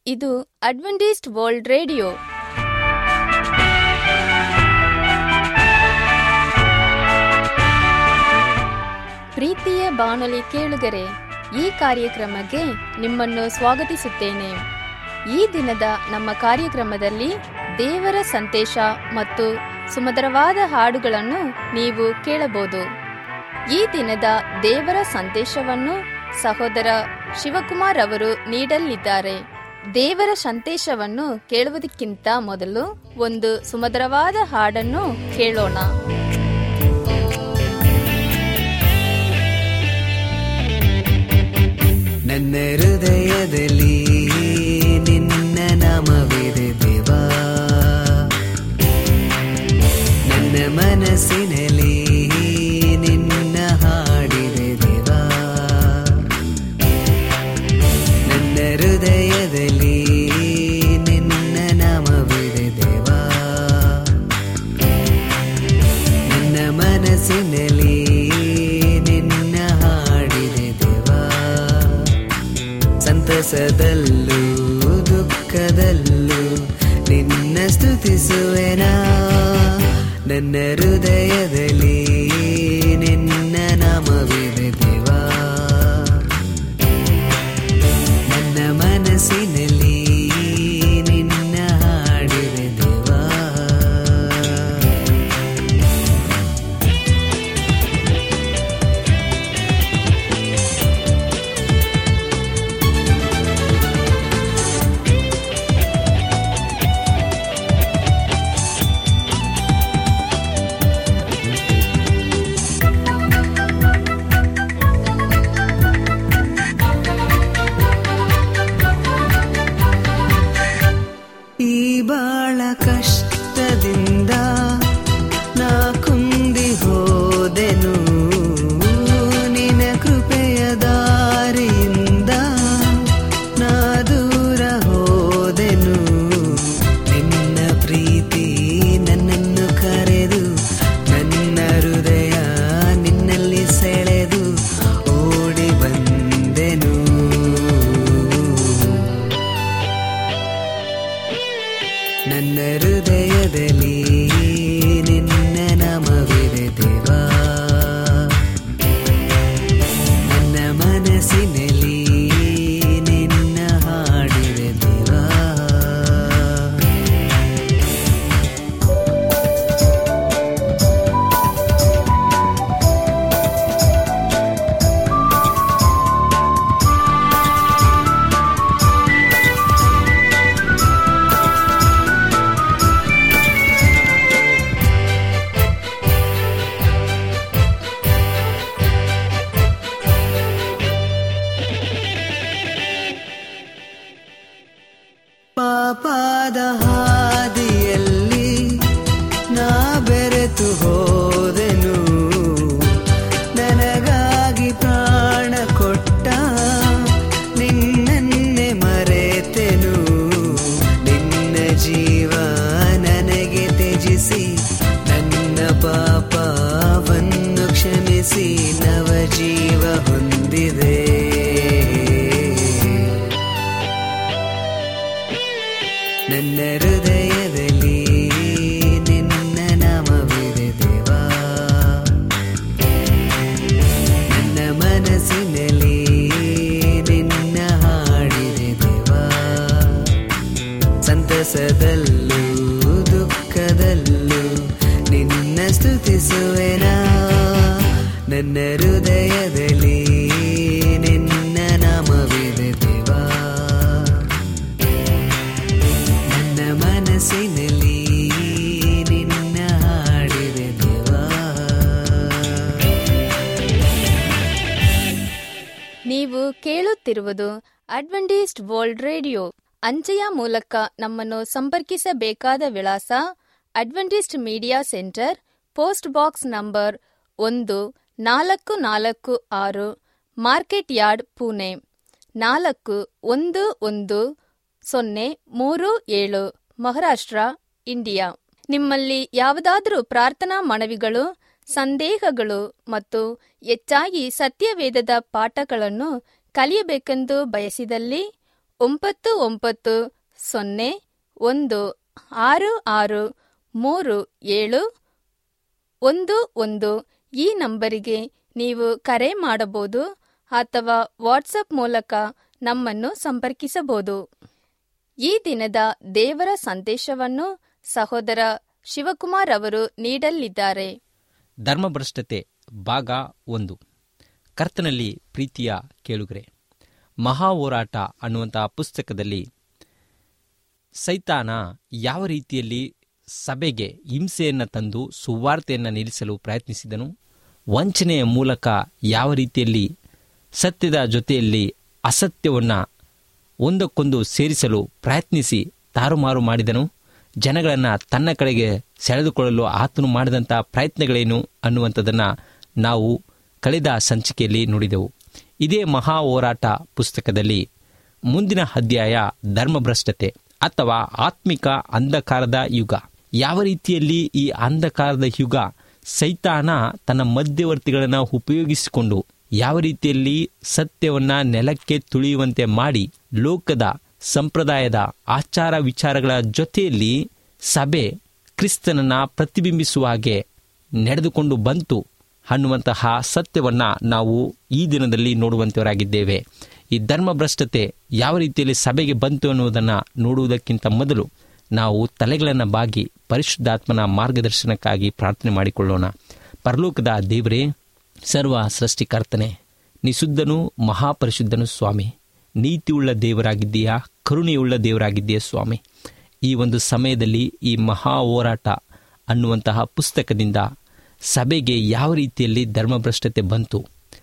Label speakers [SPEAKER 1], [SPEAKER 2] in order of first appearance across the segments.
[SPEAKER 1] ಇದು Adventist world radio ಪ್ರೀತಿಯ ಬಾನುಲಿ ಕೇಳುಗರೆ ಈ ಕಾರ್ಯಕ್ರಮಕ್ಕೆ ನಿಮ್ಮನ್ನು ಸ್ವಾಗತಿಸುತ್ತೇನೆ ಈ ದಿನದ ನಮ್ಮ ಕಾರ್ಯಕ್ರಮದಲ್ಲಿ ದೇವರ ಸಂದೇಶ ಮತ್ತು ಸುಮಧುರವಾದ ಹಾಡುಗಳನ್ನು ನೀವು ಕೇಳಬಹುದು ಈ ದಿನದ ದೇವರ ಸಂದೇಶವನ್ನು ಸಹೋದರ ಶಿವಕುಮಾರ್ ಅವರು ನೀಡಲಿದ್ದಾರೆ ದೇವರ ಸಂದೇಶವನ್ನು ಕೇಳುವುದಕ್ಕಿಂತ ಮೊದಲು ಒಂದು ಸುಮಧುರವಾದ ಹಾಡನ್ನು ಕೇಳೋಣ
[SPEAKER 2] ನನ್ನ ಹೃದಯದಲ್ಲಿ ನಿನ್ನ ನಾಮವಿದೆ ದೇವಾ ನನ್ನ ಮನಸ್ಸಿನಲ್ಲಿ ನಿನ್ನ ಹಾಡಿದೆ ದೇವಾ ನನ್ನ ಹೃದಯದಲ್ಲಿ ನಿನ್ನ ನಾಮವಿದೆ ದೇವಾ ನನ್ನ ಮನಸ್ಸಿನಲ್ಲಿ ನಿನ್ನ ಹಾಡಿದೆ ದೇವಾ ಸಂತಸದಲ್ಲೂ ದುಃಖದಲ್ಲೂ ನಿನ್ನ ಸ್ತುತಿಸುವೆನಾ ನನ್ನ ಹೃದಯದಲ್ಲಿ ನಿನ್ನ ನಾಮವಿದೆ ದೇವಾ ನನ್ನ ಮನಸ್ಸಿನಲ್ಲಿ ನಿನ್ನ ಹಾಡಿದೆ ದೇವಾ ಈ ಬಾಳ ಕಷ್ಟದಿಂದ ನಾ ಕುಂದಿ ಹೋದೆನು ನಿನ ಕೃಪೆಯ ದಾರಿಯಿಂದ ನಾ ದೂರ ಹೋದೆನು ನಿನ್ನ ಪ್ರೀತಿ ನನ್ನನ್ನು ಕರೆದು ನನ್ನ ಹೃದಯ ನಿನ್ನಲ್ಲಿ ಸೆಳೆದು ಓಡಿ ಬಂದೆನು ನನ್ನ ಹೃದಯದಲ್ಲಿ ನಿನ್ನ ನಾಮವಿದೆ ದೇವಾ ನನ್ನ ಮನಸ್ಸಿನಲ್ಲಿ ನಿನ್ನ ಹಾಡಿದೆ ದೇವಾ ಪಾಪದ ಹಾದಿಯಲ್ಲಿ ನಾ ಬೆರೆತು ಹೋದೆನು ನನಗಾಗಿ ಪ್ರಾಣ ಕೊಟ್ಟ ನಿನ್ನನ್ನೇ ಮರೆತೆನು ನಿನ್ನ ಜೀವ ನನಗೆ ತ್ಯಜಿಸಿ ನನ್ನ ಪಾಪವನ್ನು ಕ್ಷಮಿಸಿ ನವ ಜೀವ ಹೊಂದಿದೆ ನನ್ನ ಹೃದಯದಲ್ಲಿ ನಿನ್ನ ನಾಮವಿದೆ ದೇವಾ ನನ್ನ ಮನಸ್ಸಿನಲ್ಲಿ ನಿನ್ನ ಹಾಡಿದೆ ದೇವಾ ಸಂತಸದಲ್ಲೂ ದುಃಖದಲ್ಲೂ ನಿನ್ನ ಸ್ತುತಿಸುವೆನಾ ನನ್ನ ಹೃದಯದಲ್ಲಿ ನಿನ್ನ ನಾಮವಿದೆ ದೇವಾ ನನ್ನ ಮನಸ್ಸಿನಲ್ಲಿ ನಿನ್ನ ಹಾಡಿದೆ ದೇವಾ
[SPEAKER 1] ನೀವು ಕೇಳುತ್ತಿರುವುದು ಅಡ್ವೆಂಟಿಸ್ಟ್ ವರ್ಲ್ಡ್ ರೇಡಿಯೋ ಅಂಚೆಯ ಮೂಲಕ ನಮ್ಮನ್ನು ಸಂಪರ್ಕಿಸಬೇಕಾದ ವಿಳಾಸ Adventist media centre post box number ಒಂದು ನಾಲ್ಕು ನಾಲ್ಕು ಆರು ಮಾರ್ಕೆಟ್ ಯಾರ್ಡ್ ಪುಣೆ ನಾಲ್ಕು ಒಂದು ಒಂದು ಸೊನ್ನೆ ಮೂರು ಏಳು ಮಹಾರಾಷ್ಟ್ರ ಇಂಡಿಯಾ ನಿಮ್ಮಲ್ಲಿ ಯಾವುದಾದರೂ ಪ್ರಾರ್ಥನಾ ಮನವಿಗಳು ಸಂದೇಹಗಳು ಮತ್ತು ಹೆಚ್ಚಾಗಿ ಸತ್ಯವೇದದ ಪಾಠಗಳನ್ನು ಕಲಿಯಬೇಕೆಂದು ಬಯಸಿದಲ್ಲಿ ಒಂಬತ್ತು ಒಂಬತ್ತು ಸೊನ್ನೆ ಒಂದು ಆರು ಆರು ಮೂರು ಏಳು ಒಂದು ಒಂದು ಈ ನಂಬರಿಗೆ ನೀವು ಕರೆ ಮಾಡಬಹುದು ಅಥವಾ ವಾಟ್ಸಪ್ ಮೂಲಕ ನಮ್ಮನ್ನು ಸಂಪರ್ಕಿಸಬಹುದು ಈ ದಿನದ ದೇವರ ಸಂದೇಶವನ್ನು ಸಹೋದರ ಶಿವಕುಮಾರ್ ಅವರು ನೀಡಲಿದ್ದಾರೆ
[SPEAKER 3] ಧರ್ಮಭ್ರಷ್ಟತೆ ಭಾಗ ಒಂದು ಕರ್ತನಲ್ಲಿ ಪ್ರೀತಿಯ ಕೇಳುಗರೆ ಮಹಾ ಹೋರಾಟ ಅನ್ನುವಂತಹ ಪುಸ್ತಕದಲ್ಲಿ ಸೈತಾನ ಯಾವ ರೀತಿಯಲ್ಲಿ ಸಭೆಗೆ ಹಿಂಸೆಯನ್ನು ತಂದು ಸುವಾರ್ತೆಯನ್ನು ನಿಲ್ಲಿಸಲು ಪ್ರಯತ್ನಿಸಿದನು ವಂಚನೆಯ ಮೂಲಕ ಯಾವ ರೀತಿಯಲ್ಲಿ ಸತ್ಯದ ಜೊತೆಯಲ್ಲಿ ಅಸತ್ಯವನ್ನು ಒಂದಕ್ಕೊಂದು ಸೇರಿಸಲು ಪ್ರಯತ್ನಿಸಿ ತಾರುಮಾರು ಮಾಡಿದನು ಜನಗಳನ್ನು ತನ್ನ ಕಡೆಗೆ ಸೆಳೆದುಕೊಳ್ಳಲು ಆತನು ಮಾಡಿದಂಥ ಪ್ರಯತ್ನಗಳೇನು ಅನ್ನುವಂಥದ್ದನ್ನು ನಾವು ಕಳೆದ ಸಂಚಿಕೆಯಲ್ಲಿ ನೋಡಿದೆವು ಇದೇ ಮಹಾ ಹೋರಾಟ ಪುಸ್ತಕದಲ್ಲಿ ಮುಂದಿನ ಅಧ್ಯಾಯ ಧರ್ಮಭ್ರಷ್ಟತೆ ಅಥವಾ ಆತ್ಮಿಕ ಅಂಧಕಾರದ ಯುಗ ಯಾವ ರೀತಿಯಲ್ಲಿ ಈ ಅಂಧಕಾರದ ಯುಗ ಸೈತಾನ ತನ್ನ ಮಧ್ಯವರ್ತಿಗಳನ್ನು ಉಪಯೋಗಿಸಿಕೊಂಡು ಯಾವ ರೀತಿಯಲ್ಲಿ ಸತ್ಯವನ್ನ ನೆಲಕ್ಕೆ ತುಳಿಯುವಂತೆ ಮಾಡಿ ಲೋಕದ ಸಂಪ್ರದಾಯದ ಆಚಾರ ವಿಚಾರಗಳ ಜೊತೆಯಲ್ಲಿ ಸಭೆ ಕ್ರಿಸ್ತನನ್ನ ಪ್ರತಿಬಿಂಬಿಸುವ ಹಾಗೆ ನಡೆದುಕೊಂಡು ಬಂತು ಅನ್ನುವಂತಹ ಸತ್ಯವನ್ನ ನಾವು ಈ ದಿನದಲ್ಲಿ ನೋಡುವಂತವರಾಗಿದ್ದೇವೆ ಈ ಧರ್ಮಭ್ರಷ್ಟತೆ ಯಾವ ರೀತಿಯಲ್ಲಿ ಸಭೆಗೆ ಬಂತು ಅನ್ನುವುದನ್ನು ನೋಡುವುದಕ್ಕಿಂತ ಮೊದಲು ನಾವು ತಲೆಗಳನ್ನು ಬಾಗಿ ಪರಿಶುದ್ಧಾತ್ಮನ ಮಾರ್ಗದರ್ಶನಕ್ಕಾಗಿ ಪ್ರಾರ್ಥನೆ ಮಾಡಿಕೊಳ್ಳೋಣ ಪರಲೋಕದ ದೇವರೇ ಸರ್ವ ಸೃಷ್ಟಿಕರ್ತನೆ ನೀ ಶುದ್ಧನು ಮಹಾಪರಿಶುದ್ಧನು ಸ್ವಾಮಿ ನೀತಿಯುಳ್ಳ ದೇವರಾಗಿದ್ದೀಯಾ ಕರುಣೆಯುಳ್ಳ ದೇವರಾಗಿದ್ದೀಯಾ ಸ್ವಾಮಿ ಈ ಒಂದು ಸಮಯದಲ್ಲಿ ಈ ಮಹಾ ಹೋರಾಟ ಅನ್ನುವಂತಹ ಪುಸ್ತಕದಿಂದ ಸಭೆಗೆ ಯಾವ ರೀತಿಯಲ್ಲಿ ಧರ್ಮಭ್ರಷ್ಟತೆ ಬಂತು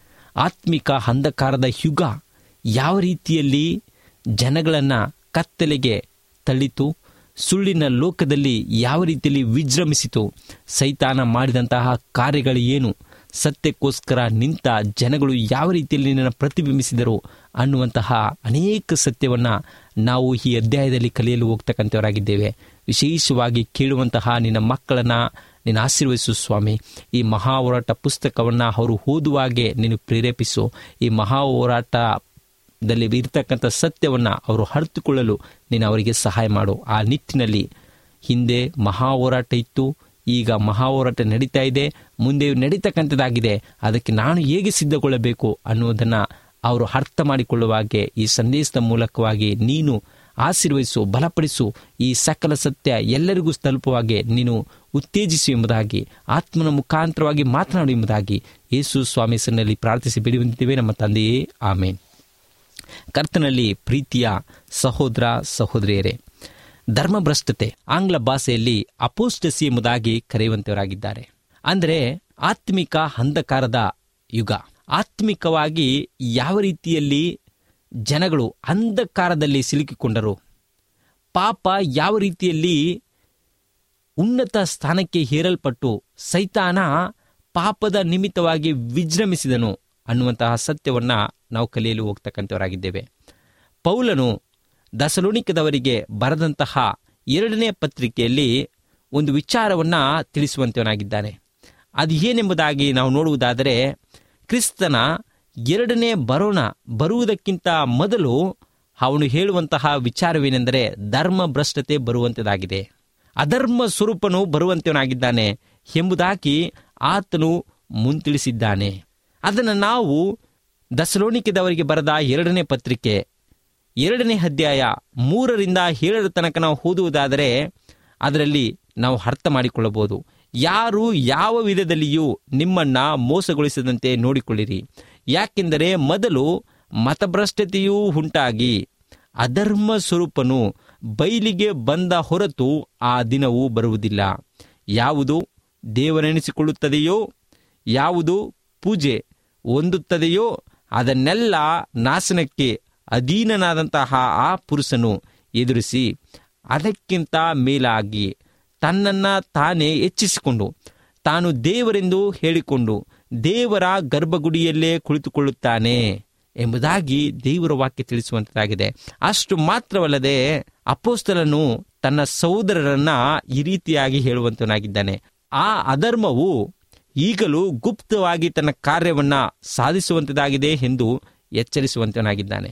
[SPEAKER 3] ಆತ್ಮಿಕ ಅಂಧಕಾರದ ಯುಗ ಯಾವ ರೀತಿಯಲ್ಲಿ ಜನಗಳನ್ನು ಕತ್ತಲೆಗೆ ತಳ್ಳಿತು ಸುಳ್ಳಿನ ಲೋಕದಲ್ಲಿ ಯಾವ ರೀತಿಯಲ್ಲಿ ವಿಜೃಂಭಿಸಿತು ಸೈತಾನ ಮಾಡಿದಂತಹ ಕಾರ್ಯಗಳು ಏನು ಸತ್ಯಕ್ಕೋಸ್ಕರ ನಿಂತ ಜನಗಳು ಯಾವ ರೀತಿಯಲ್ಲಿ ನಿನ್ನನ್ನು ಪ್ರತಿಬಿಂಬಿಸಿದರು ಅನ್ನುವಂತಹ ಅನೇಕ ಸತ್ಯವನ್ನು ನಾವು ಈ ಅಧ್ಯಾಯದಲ್ಲಿ ಕಲಿಯಲು ಹೋಗ್ತಕ್ಕಂಥವರಾಗಿದ್ದೇವೆ ವಿಶೇಷವಾಗಿ ಕೇಳುವಂತಹ ನಿನ್ನ ಮಕ್ಕಳನ್ನು ನೀನು ಆಶೀರ್ವದಿಸು ಸ್ವಾಮಿ ಈ ಮಹಾ ಹೋರಾಟ ಪುಸ್ತಕವನ್ನು ಅವರು ಓದುವಾಗೆ ನೀನು ಪ್ರೇರೇಪಿಸು ಈ ಮಹಾ ಹೋರಾಟದಲ್ಲಿ ಇರತಕ್ಕಂಥ ಸತ್ಯವನ್ನು ಅವರು ಅರಿತುಕೊಳ್ಳಲು ನೀನು ಅವರಿಗೆ ಸಹಾಯ ಮಾಡು ಆ ನಿಟ್ಟಿನಲ್ಲಿ ಹಿಂದೆ ಮಹಾ ಹೋರಾಟ ಇತ್ತು ಈಗ ಮಹಾ ಹೋರಾಟ ನಡೀತಾ ಇದೆ ಮುಂದೆ ನಡೀತಕ್ಕಂಥದ್ದಾಗಿದೆ ಅದಕ್ಕೆ ನಾನು ಹೇಗೆ ಸಿದ್ಧಗೊಳ್ಳಬೇಕು ಅನ್ನುವುದನ್ನು ಅವರು ಅರ್ಥ ಮಾಡಿಕೊಳ್ಳುವ ಹಾಗೆ ಈ ಸಂದೇಶದ ಮೂಲಕವಾಗಿ ನೀನು ಆಶೀರ್ವದಿಸು ಬಲಪಡಿಸು ಈ ಸಕಲ ಸತ್ಯ ಎಲ್ಲರಿಗೂ ತಲುಪುವ ಹಾಗೆ ನೀನು ಉತ್ತೇಜಿಸು ಎಂಬುದಾಗಿ ಆತ್ಮನ ಮುಖಾಂತರವಾಗಿ ಮಾತನಾಡು ಎಂಬುದಾಗಿ ಯೇಸು ಸ್ವಾಮಿ ಹೆಸರಿನಲ್ಲಿ ಪ್ರಾರ್ಥಿಸಿ ಬಿಡುವಂತಿವೆ ನಮ್ಮ ತಂದೆಯೇ ಆಮೇನ್ ಕರ್ತನಲ್ಲಿ ಪ್ರೀತಿಯ ಸಹೋದರ ಸಹೋದರಿಯರೇ ಧರ್ಮಭ್ರಷ್ಟತೆ ಆಂಗ್ಲ ಭಾಷೆಯಲ್ಲಿ ಅಪೋಸ್ಟಸಿ ಎಂಬುದಾಗಿ ಕರೆಯುವಂತವರಾಗಿದ್ದಾರೆ ಅಂದರೆ ಆತ್ಮಿಕ ಅಂಧಕಾರದ ಯುಗ ಆತ್ಮಿಕವಾಗಿ ಯಾವ ರೀತಿಯಲ್ಲಿ ಜನಗಳು ಅಂಧಕಾರದಲ್ಲಿ ಸಿಲುಕಿಕೊಂಡರು ಪಾಪ ಯಾವ ರೀತಿಯಲ್ಲಿ ಉನ್ನತ ಸ್ಥಾನಕ್ಕೆ ಹೇರಲ್ಪಟ್ಟು ಸೈತಾನ ಪಾಪದ ನಿಮಿತ್ತವಾಗಿ ವಿಜೃಂಭಿಸಿದನು ಅನ್ನುವಂತಹ ಸತ್ಯವನ್ನ ನಾವು ಕಲಿಯಲು ಹೋಗ್ತಕ್ಕಂಥವರಾಗಿದ್ದೇವೆ ಪೌಲನು ದಸಲೋಣಿಕದವರಿಗೆ ಬರೆದಂತಹ ಎರಡನೇ ಪತ್ರಿಕೆಯಲ್ಲಿ ಒಂದು ವಿಚಾರವನ್ನ ತಿಳಿಸುವಂತವನಾಗಿದ್ದಾನೆ ಅದು ಏನೆಂಬುದಾಗಿ ನಾವು ನೋಡುವುದಾದರೆ ಕ್ರಿಸ್ತನ ಎರಡನೇ ಬರೋಣ ಬರುವುದಕ್ಕಿಂತ ಮೊದಲು ಅವನು ಹೇಳುವಂತಹ ವಿಚಾರವೇನೆಂದರೆ ಧರ್ಮ ಭ್ರಷ್ಟತೆ ಬರುವಂಥದ್ದಾಗಿದೆ ಅಧರ್ಮ ಸ್ವರೂಪನು ಬರುವಂತವನಾಗಿದ್ದಾನೆ ಎಂಬುದಾಗಿ ಆತನು ಮುಂತಿಳಿಸಿದ್ದಾನೆ ಅದನ್ನು ನಾವು ದಸಲೋಣಿಕೆದವರಿಗೆ ಬರೆದ ಎರಡನೇ ಪತ್ರಿಕೆ ಎರಡನೇ ಅಧ್ಯಾಯ ಮೂರರಿಂದ ಏಳರ ತನಕ ನಾವು ಓದುವುದಾದರೆ ಅದರಲ್ಲಿ ನಾವು ಅರ್ಥ ಮಾಡಿಕೊಳ್ಳಬಹುದು ಯಾರು ಯಾವ ವಿಧದಲ್ಲಿಯೂ ನಿಮ್ಮನ್ನ ಮೋಸಗೊಳಿಸದಂತೆ ನೋಡಿಕೊಳ್ಳಿರಿ ಯಾಕೆಂದರೆ ಮೊದಲು ಮತಭ್ರಷ್ಟತೆಯೂ ಉಂಟಾಗಿ ಅಧರ್ಮ ಸ್ವರೂಪನು ಬೈಲಿಗೆ ಬಂದ ಹೊರತು ಆ ದಿನವೂ ಬರುವುದಿಲ್ಲ ಯಾವುದು ದೇವರೆನಿಸಿಕೊಳ್ಳುತ್ತದೆಯೋ ಯಾವುದು ಪೂಜೆ ಹೊಂದುತ್ತದೆಯೋ ಅದನ್ನೆಲ್ಲ ನಾಶನಕ್ಕೆ ಅಧೀನನಾದಂತಹ ಆ ಪುರುಷನು ಎದುರಿಸಿ ಅದಕ್ಕಿಂತ ಮೇಲಾಗಿ ತನ್ನನ್ನು ತಾನೇ ಹೆಚ್ಚಿಸಿಕೊಂಡು ತಾನು ದೇವರೆಂದು ಹೇಳಿಕೊಂಡು ದೇವರ ಗರ್ಭಗುಡಿಯಲ್ಲೇ ಕುಳಿತುಕೊಳ್ಳುತ್ತಾನೆ ಎಂಬುದಾಗಿ ದೇವರ ವಾಕ್ಯ ತಿಳಿಸುವಂತದಾಗಿದೆ ಅಷ್ಟು ಮಾತ್ರವಲ್ಲದೆ ಅಪೋಸ್ತಲನು ತನ್ನ ಸಹೋದರರನ್ನ ಈ ರೀತಿಯಾಗಿ ಹೇಳುವಂತನಾಗಿದ್ದಾನೆ ಆ ಅಧರ್ಮವು ಈಗಲೂ ಗುಪ್ತವಾಗಿ ತನ್ನ ಕಾರ್ಯವನ್ನ ಸಾಧಿಸುವಂತದಾಗಿದೆ ಎಂದು ಎಚ್ಚರಿಸುವಂತನಾಗಿದ್ದಾನೆ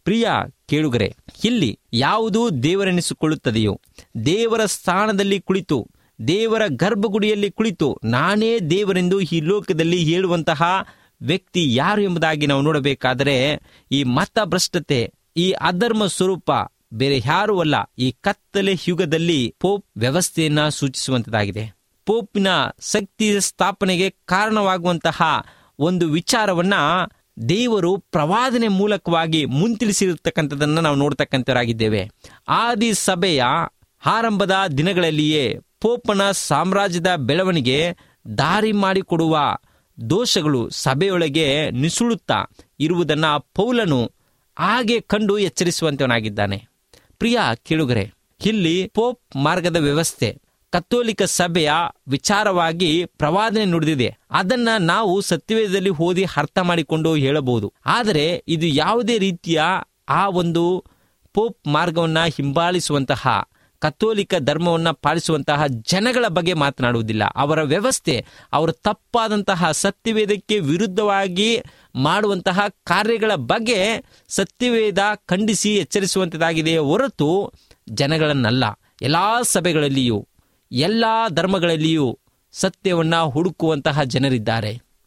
[SPEAKER 3] ಪ್ರಿಯ ಕೇಳುಗರೆ ಇಲ್ಲಿ ಯಾವುದು ದೇವರೆನಿಸಿಕೊಳ್ಳುತ್ತದೆಯೋ ದೇವರ ಸ್ಥಾನದಲ್ಲಿ ಕುಳಿತು ದೇವರ ಗರ್ಭಗುಡಿಯಲ್ಲಿ ಕುಳಿತು ನಾನೇ ದೇವರೆಂದು ಈ ಲೋಕದಲ್ಲಿ ಹೇಳುವಂತಹ ವ್ಯಕ್ತಿ ಯಾರು ಎಂಬುದಾಗಿ ನಾವು ನೋಡಬೇಕಾದರೆ ಈ ಮತ ಭ್ರಷ್ಟತೆ ಈ ಅಧರ್ಮ ಸ್ವರೂಪ ಬೇರೆ ಯಾರೂ ಅಲ್ಲ ಈ ಕತ್ತಲೆ ಯುಗದಲ್ಲಿ ಪೋಪ್ ವ್ಯವಸ್ಥೆಯನ್ನ ಸೂಚಿಸುವಂತದಾಗಿದೆ ಪೋಪಿನ ಶಕ್ತಿ ಸ್ಥಾಪನೆಗೆ ಕಾರಣವಾಗುವಂತಹ ಒಂದು ವಿಚಾರವನ್ನ ದೇವರು ಪ್ರವಾದನೆ ಮೂಲಕವಾಗಿ ಮುಂತಿಳಿಸಿರ್ತಕ್ಕಂಥದ್ದನ್ನು ನಾವು ನೋಡ್ತಕ್ಕಂಥವರಾಗಿದ್ದೇವೆ ಆದಿ ಸಭೆಯ ಆರಂಭದ ದಿನಗಳಲ್ಲಿಯೇ ಪೋಪನ ಸಾಮ್ರಾಜ್ಯದ ಬೆಳವಣಿಗೆ ದಾರಿ ಮಾಡಿಕೊಡುವ ದೋಷಗಳು ಸಭೆಯೊಳಗೆ ನಿಸುಳುತ್ತಾ ಇರುವುದನ್ನ ಪೌಲನು ಹಾಗೆ ಕಂಡು ಎಚ್ಚರಿಸುವಂತವನಾಗಿದ್ದಾನೆ ಪ್ರಿಯ ಕೇಳುಗರೆ ಇಲ್ಲಿ ಪೋಪ್ ಮಾರ್ಗದ ವ್ಯವಸ್ಥೆ ಕತ್ತೋಲಿಕ ಸಭೆಯ ವಿಚಾರವಾಗಿ ಪ್ರವಾದನೆ ನುಡಿದಿದೆ ಅದನ್ನ ನಾವು ಸತ್ಯವೇದದಲ್ಲಿ ಓದಿ ಅರ್ಥ ಮಾಡಿಕೊಂಡು ಹೇಳಬಹುದು ಆದರೆ ಇದು ಯಾವುದೇ ರೀತಿಯ ಆ ಒಂದು ಪೋಪ್ ಮಾರ್ಗವನ್ನ ಹಿಂಬಾಲಿಸುವಂತಹ ಕಥೋಲಿಕ ಧರ್ಮವನ್ನ ಪಾಲಿಸುವಂತಹ ಜನಗಳ ಬಗ್ಗೆ ಮಾತನಾಡುವುದಿಲ್ಲ ಅವರ ವ್ಯವಸ್ಥೆ ಅವರು ತಪ್ಪಾದಂತಹ ಸತ್ಯವೇದಕ್ಕೆ ವಿರುದ್ಧವಾಗಿ ಮಾಡುವಂತಹ ಕಾರ್ಯಗಳ ಬಗ್ಗೆ ಸತ್ಯವೇದ ಖಂಡಿಸಿ ಎಚ್ಚರಿಸುವಂತದಾಗಿದೆ ಹೊರತು ಜನಗಳನ್ನಲ್ಲ ಎಲ್ಲಾ ಸಭೆಗಳಲ್ಲಿಯೂ ಎಲ್ಲ ಧರ್ಮಗಳಲ್ಲಿಯೂ ಸತ್ಯವನ್ನ ಹುಡುಕುವಂತಹ ಜನರಿದ್ದಾರೆ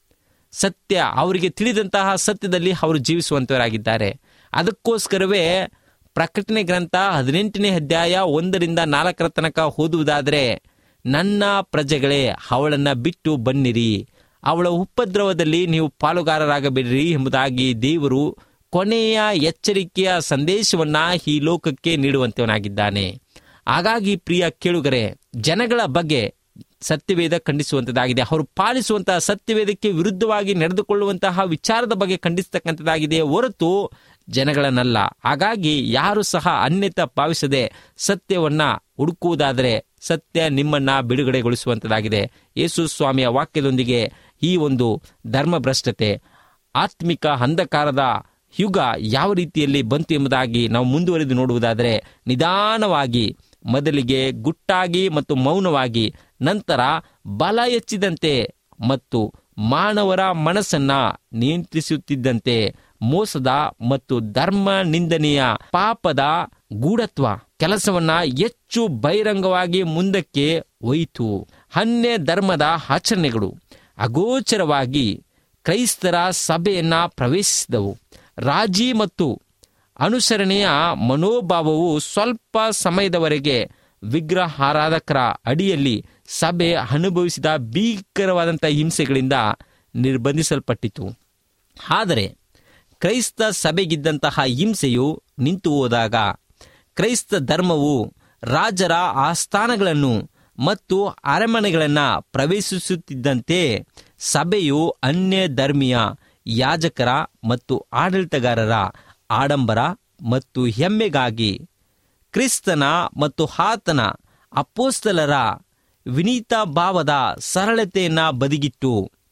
[SPEAKER 3] ಸತ್ಯ ಅವರಿಗೆ ತಿಳಿದಂತಹ ಸತ್ಯದಲ್ಲಿ ಅವರು ಜೀವಿಸುವಂತವರಾಗಿದ್ದಾರೆ ಅದಕ್ಕೋಸ್ಕರವೇ ಪ್ರಕಟಣೆ ಗ್ರಂಥ ಹದಿನೆಂಟನೇ ಅಧ್ಯಾಯ ಒಂದರಿಂದ ನಾಲ್ಕರ ತನಕ ಓದುವುದಾದರೆ ನನ್ನ ಪ್ರಜೆಗಳೇ ಅವಳನ್ನ ಬಿಟ್ಟು ಬನ್ನಿರಿ ಅವಳ ಉಪದ್ರವದಲ್ಲಿ ನೀವು ಪಾಲುಗಾರರಾಗಬೇಡಿರಿ ಎಂಬುದಾಗಿ ದೇವರು ಕೊನೆಯ ಎಚ್ಚರಿಕೆಯ ಸಂದೇಶವನ್ನ ಈ ಲೋಕಕ್ಕೆ ನೀಡುವಂತವನಾಗಿದ್ದಾನೆ ಹಾಗಾಗಿ ಪ್ರಿಯ ಕೇಳುಗರೆ ಜನಗಳ ಬಗ್ಗೆ ಸತ್ಯವೇದ ಖಂಡಿಸುವಂತದ್ದಾಗಿದೆ ಅವರು ಪಾಲಿಸುವಂತಹ ಸತ್ಯವೇದಕ್ಕೆ ವಿರುದ್ಧವಾಗಿ ನಡೆದುಕೊಳ್ಳುವಂತಹ ವಿಚಾರದ ಬಗ್ಗೆ ಖಂಡಿಸ್ತಕ್ಕಂಥದ್ದಾಗಿದೆ ಹೊರತು ಜನಗಳನ್ನಲ್ಲ ಹಾಗಾಗಿ ಯಾರು ಸಹ ಅನ್ಯತ ಭಾವಿಸದೆ ಸತ್ಯವನ್ನ ಹುಡುಕುವುದಾದರೆ ಸತ್ಯ ನಿಮ್ಮನ್ನ ಬಿಡುಗಡೆಗೊಳಿಸುವಂತದ್ದಾಗಿದೆ ಯೇಸು ಸ್ವಾಮಿಯ ವಾಕ್ಯದೊಂದಿಗೆ ಈ ಒಂದು ಧರ್ಮಭ್ರಷ್ಟತೆ ಆತ್ಮಿಕ ಅಂಧಕಾರದ ಯುಗ ಯಾವ ರೀತಿಯಲ್ಲಿ ಬಂತು ಎಂಬುದಾಗಿ ನಾವು ಮುಂದುವರೆದು ನೋಡುವುದಾದರೆ ನಿಧಾನವಾಗಿ ಮೊದಲಿಗೆ ಗುಟ್ಟಾಗಿ ಮತ್ತು ಮೌನವಾಗಿ ನಂತರ ಬಲ ಹೆಚ್ಚಿದಂತೆ ಮತ್ತು ಮಾನವರ ಮನಸ್ಸನ್ನ ನಿಯಂತ್ರಿಸುತ್ತಿದ್ದಂತೆ ಮೋಸದ ಮತ್ತು ಧರ್ಮ ನಿಂದನೆಯ ಪಾಪದ ಗೂಢತ್ವ ಕೆಲಸವನ್ನ ಹೆಚ್ಚು ಬಹಿರಂಗವಾಗಿ ಮುಂದಕ್ಕೆ ಒಯ್ತು ಅನ್ಯ ಧರ್ಮದ ಆಚರಣೆಗಳು ಅಗೋಚರವಾಗಿ ಕ್ರೈಸ್ತರ ಸಭೆಯನ್ನ ಪ್ರವೇಶಿಸಿದವು ರಾಜಿ ಮತ್ತು ಅನುಸರಣೆಯ ಮನೋಭಾವವು ಸ್ವಲ್ಪ ಸಮಯದವರೆಗೆ ವಿಗ್ರಹ ಆರಾಧಕರ ಅಡಿಯಲ್ಲಿ ಸಭೆ ಅನುಭವಿಸಿದ ಭೀಕರವಾದಂಥ ಹಿಂಸೆಗಳಿಂದ ನಿರ್ಬಂಧಿಸಲ್ಪಟ್ಟಿತು ಆದರೆ ಕ್ರೈಸ್ತ ಸಭೆಗಿದ್ದಂತಹ ಹಿಂಸೆಯು ನಿಂತು ಹೋದಾಗ ಕ್ರೈಸ್ತ ಧರ್ಮವು ರಾಜರ ಆಸ್ಥಾನಗಳನ್ನು ಮತ್ತು ಅರಮನೆಗಳನ್ನು ಪ್ರವೇಶಿಸುತ್ತಿದ್ದಂತೆ ಸಭೆಯು ಅನ್ಯ ಧರ್ಮೀಯ ಯಾಜಕರ ಮತ್ತು ಆಡಳಿತಗಾರರ ಆಡಂಬರ ಮತ್ತು ಹೆಮ್ಮೆಗಾಗಿ ಕ್ರಿಸ್ತನ ಮತ್ತು ಆತನ ಅಪೋಸ್ತಲರ ವಿನೀತ ಭಾವದ ಸರಳತೆಯನ್ನ ಬದಿಗಿಟ್ಟು